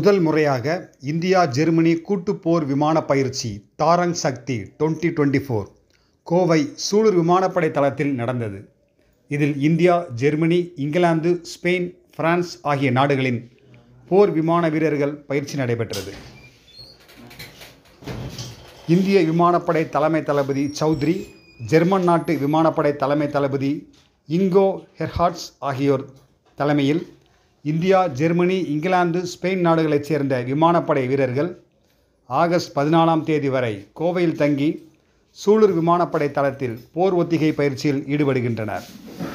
முதல் முறையாக India Germany கூட்டுப் போர் விமானப் பயிற்சி Tarang Shakti twenty twenty four Kovai Sulur விமானப்படை தளத்தில் நடந்தது இதில் India Germany England Spain France ஆகிய நாடுகளின் போர் விமான வீரர்கள் பயிற்சி நடைபெற்றது இந்திய விமானப்படை தலைமை தளபதி சௌத்ரி ஜெர்மன் நாட்டு விமானப்படை தலைமை தளபதி இங்கோ ஹெர்ஹாட்ஸ் ஆகியோர் தலைமையில் இந்தியா ஜெர்மனி இங்கிலாந்து ஸ்பெயின் நாடுகளைச் சேர்ந்த விமானப்படை வீரர்கள் ஆகஸ்ட் பதினாலாம் தேதி வரை கோவையில் தங்கி சூலூர் விமானப்படை தளத்தில் போர் ஒத்திகை பயிற்சியில் ஈடுபடுகின்றனர்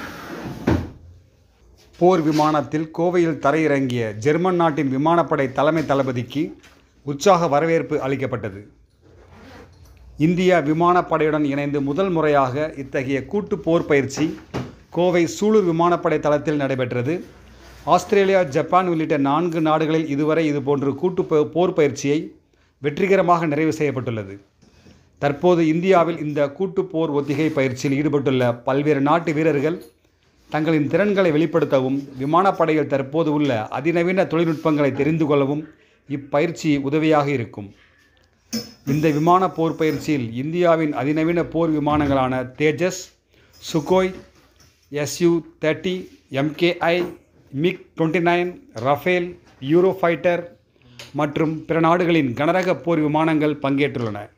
போர் விமானத்தில் கோவையில் தரையிறங்கிய ஜெர்மன் நாட்டின் விமானப்படை தலைமை தளபதிக்கு உற்சாக வரவேற்பு அளிக்கப்பட்டது இந்திய விமானப்படையுடன் இணைந்து முதல் முறையாக இத்தகைய கூட்டு போர் பயிற்சி கோவை சூலூர் விமானப்படை தளத்தில் நடைபெற்றது ஆஸ்திரேலியா ஜப்பான் உள்ளிட்ட நான்கு நாடுகளில் இதுவரை இதுபோன்று கூட்டு போ- போர் பயிற்சியை வெற்றிகரமாக நிறைவு செய்யப்பட்டுள்ளது தற்போது இந்தியாவில் இந்த கூட்டு போர் ஒத்திகை பயிற்சியில் ஈடுபட்டுள்ள பல்வேறு நாட்டு வீரர்கள் தங்களின் திறன்களை வெளிப்படுத்தவும் விமானப்படையில் தற்போது உள்ள அதிநவீன தொழில்நுட்பங்களை தெரிந்து கொள்ளவும் இப்பயிற்சி உதவியாக இருக்கும் இந்த விமான போர் பயிற்சியில் இந்தியாவின் அதிநவீன போர் விமானங்களான Tejas Sukhoi SU thirty MKI MiG twenty nine Rafale Eurofighter மற்றும் பிற நாடுகளின் கனரக போர் விமானங்கள் பங்கேற்றுள்ளன